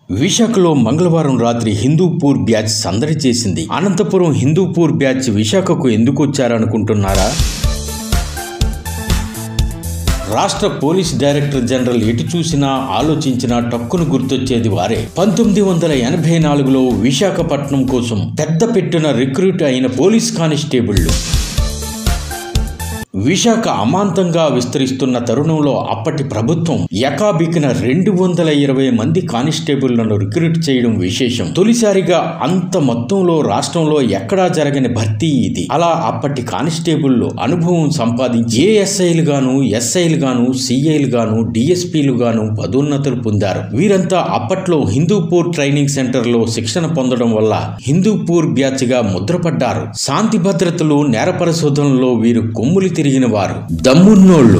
విశాఖలో మంగళవారం రాత్రి హిందూపూర్ బ్యాచ్ సందడి చేసింది అనంతపురం హిందూపూర్ బ్యాచ్ విశాఖకు ఎందుకు వచ్చారనుకుంటున్నారా రాష్ట్ర పోలీస్ డైరెక్టర్ జనరల్ ఎటు చూసినా ఆలోచించినా టక్కును గుర్తొచ్చేది వారే పంతొమ్మిది వందల ఎనభై నాలుగులో విశాఖపట్నం కోసం పెద్ద పెట్టున రిక్రూట్ అయిన పోలీస్ కానిస్టేబుళ్లు విశాఖ అమాంతంగా విస్తరిస్తున్న తరుణంలో అప్పటి ప్రభుత్వం ఎకాబికిన రెండు వందల ఇరవై మంది కానిస్టేబుళ్లను రిక్రూట్ చేయడం విశేషం తొలిసారిగా అంత మొత్తంలో రాష్ట్రంలో ఎక్కడా జరగని భర్తీ ఇది అలా అప్పటి కానిస్టేబుళ్లు అనుభవం సంపాదించి ఏఎస్ఐలు గాను ఎస్ఐలు గాను సిఐలు గాను డిఎస్పీలు గాను పదోన్నతులు పొందారు వీరంతా అప్పట్లో హిందూపూర్ ట్రైనింగ్ సెంటర్ లో శిక్షణ పొందడం వల్ల హిందూపూర్ బ్యాచ్ గా ముద్రపడ్డారు శాంతి భద్రతలు నేర పరిశోధనలో వీరు కొమ్ములు తిరిగిన వారు దమ్మున్నోళ్ళు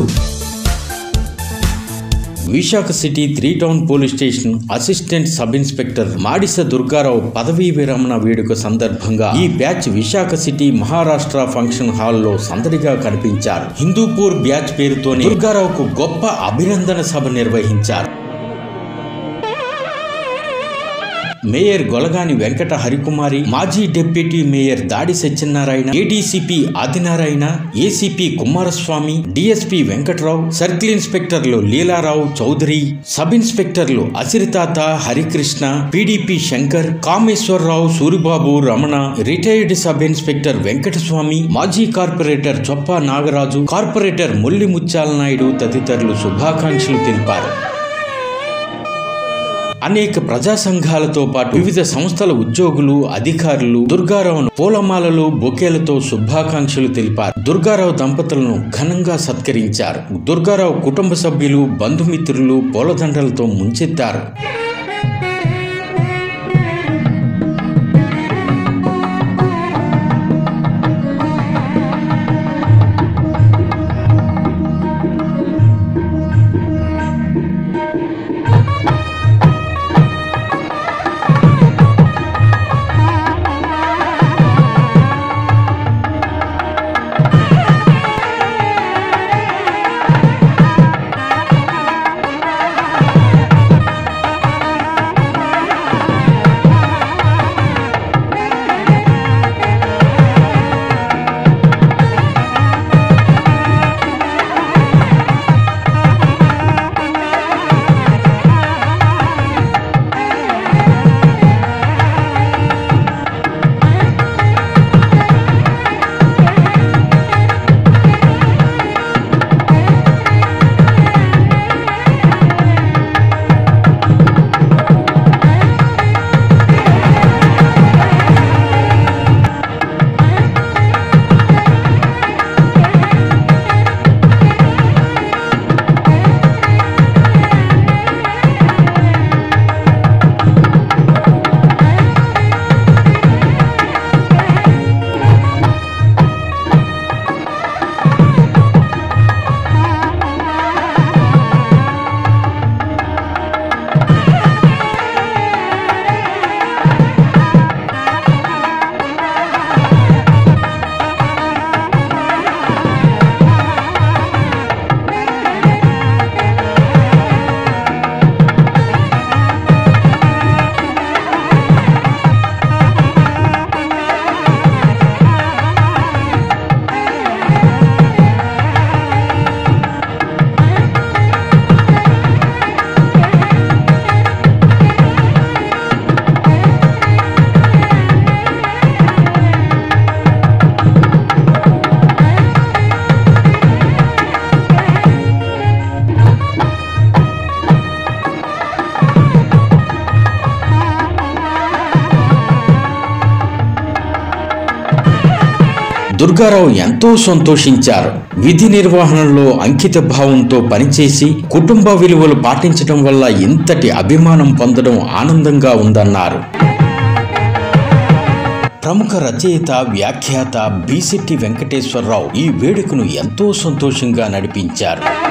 Visakha city three town police station assistant sub inspector Madisa Durgarao పదవీ విరమణ వేడుక సందర్భంగా ఈ batch Visakha city Maharashtra function హాల్లో సందడిగా కనిపించారు హిందూపూర్ బ్యాచ్ పేరుతోనే దుర్గారావుకు గొప్ప అభినందన సభ నిర్వహించారు మేయర్ గొలగాని వెంకట హరికుమారి మాజీ deputy mayor Dadi Satyanarayana ADCP Adinarayana ACP Kumaraswamy DSP Venkatrao circle ఇన్స్పెక్టర్లు లీలారావు చౌదరి సబ్ ఇన్స్పెక్టర్లు Asiritata Harikrishna PDP Shankar Kameswararao Suribabu Ramana retired sub inspector Venkataswamy మాజీ కార్పొరేటర్ చొప్ప నాగరాజు కార్పొరేటర్ ముల్లి ముత్యాల నాయుడు తదితరులు శుభాకాంక్షలు తెలిపారు అనేక ప్రజా సంఘాలతో పాటు వివిధ సంస్థల ఉద్యోగులు అధికారులు దుర్గారావును పూలమాలలు బొకేలతో శుభాకాంక్షలు తెలిపారు దుర్గారావు దంపతులను ఘనంగా సత్కరించారు దుర్గారావు కుటుంబ సభ్యులు బంధుమిత్రులు పూలదండలతో ముంచెత్తారు దుర్గారావు ఎంతో సంతోషించారు విధి నిర్వహణలో అంకిత భావంతో పనిచేసి కుటుంబ విలువలు పాటించడం వల్ల ఇంతటి అభిమానం పొందడం ఆనందంగా ఉందన్నారు ప్రముఖ రచయిత వ్యాఖ్యాత బీసెట్టి వెంకటేశ్వరరావు ఈ వేడుకను ఎంతో సంతోషంగా నడిపించారు